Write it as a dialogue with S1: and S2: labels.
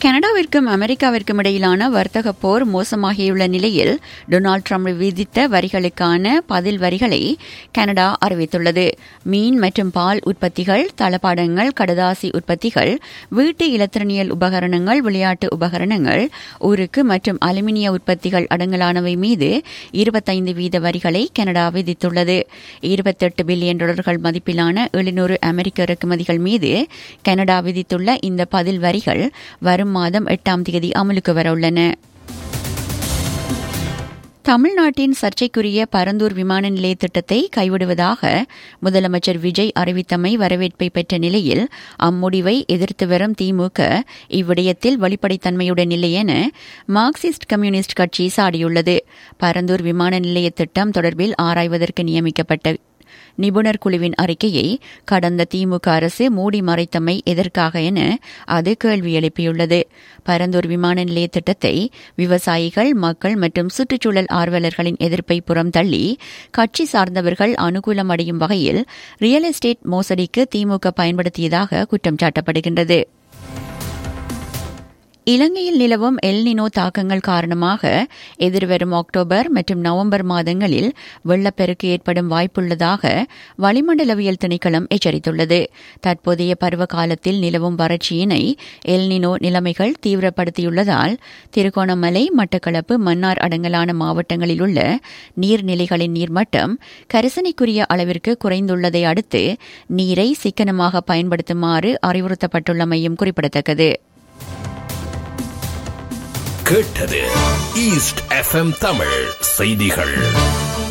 S1: கனடாவிற்கும் அமெரிக்காவிற்கும் இடையிலான வர்த்தக போர் மோசமாகியுள்ள நிலையில் டொனால்டு ட்ரம்ப் விதித்த வரிகளுக்கான பதில் வரிகளை கனடா அறிவித்துள்ளது மீன் மற்றும் பால் உற்பத்திகள் தளபாடங்கள் கடதாசி உற்பத்திகள் வீட்டு இலத்திரனியல் உபகரணங்கள் விளையாட்டு உபகரணங்கள் உருக்கு மற்றும் அலுமினிய உற்பத்திகள் அடங்கலானவை மீது இருபத்தைந்து வீத வரிகளை கனடா விதித்துள்ளது இருபத்தெட்டு பில்லியன் டாலர்கள் மதிப்பிலான எழுநூறு அமெரிக்க இறக்குமதிகள் மீது கனடா விதித்துள்ள இந்த பதில் வரிகள் வரும் மாதம் எட்டாம் தேதி அமலுக்கு வரவுள்ளன தமிழ்நாட்டின் சர்ச்சைக்குரிய பரந்தூர் விமான நிலைய திட்டத்தை கைவிடுவதாக முதலமைச்சர் விஜய் அறிவித்தமை வரவேற்பை பெற்ற நிலையில் அம்முடிவை எதிர்த்து வரும் திமுக இவ்விடயத்தில் வெளிப்படைத்தன்மையுடன் இல்லை என மார்க்சிஸ்ட் கம்யூனிஸ்ட் கட்சி சாடியுள்ளது பரந்தூர் விமான நிலைய திட்டம் தொடர்பில் ஆராய்வதற்கு நியமிக்கப்பட்ட நிபுணர் குழுவின் அறிக்கையை கடந்த திமுக அரசு மூடி மறைத்தமை எதற்காக என அது கேள்வி எழுப்பியுள்ளது பரந்தூர் விமான நிலைய திட்டத்தை விவசாயிகள் மக்கள் மற்றும் சுற்றுச்சூழல் ஆர்வலர்களின் எதிர்ப்பை புறம் தள்ளி கட்சி சார்ந்தவர்கள் அனுகூலம் அடையும் வகையில் ரியல் எஸ்டேட் மோசடிக்கு திமுக பயன்படுத்தியதாக குற்றம் சாட்டப்படுகின்றது இலங்கையில் நிலவும் எல்னினோ தாக்கங்கள் காரணமாக எதிர்வரும் அக்டோபர் மற்றும் நவம்பர் மாதங்களில் வெள்ளப்பெருக்கு ஏற்படும் வாய்ப்புள்ளதாக வளிமண்டலவியல் திணைக்களம் எச்சரித்துள்ளது தற்போதைய பருவ காலத்தில் நிலவும் வறட்சியினை எல்னினோ நிலைமைகள் தீவிரப்படுத்தியுள்ளதால் திருகோணமலை மட்டக்களப்பு மன்னார் அடங்கலான மாவட்டங்களில் உள்ள நீர்நிலைகளின் நீர்மட்டம் கரிசனைக்குரிய அளவிற்கு குறைந்துள்ளதை அடுத்து நீரை சிக்கனமாக பயன்படுத்துமாறு அறிவுறுத்தப்பட்டுள்ளமையும் குறிப்பிடத்தக்கது
S2: கேட்டது ஈஸ்ட் எஃப்எம் தமிழ் செய்திகள்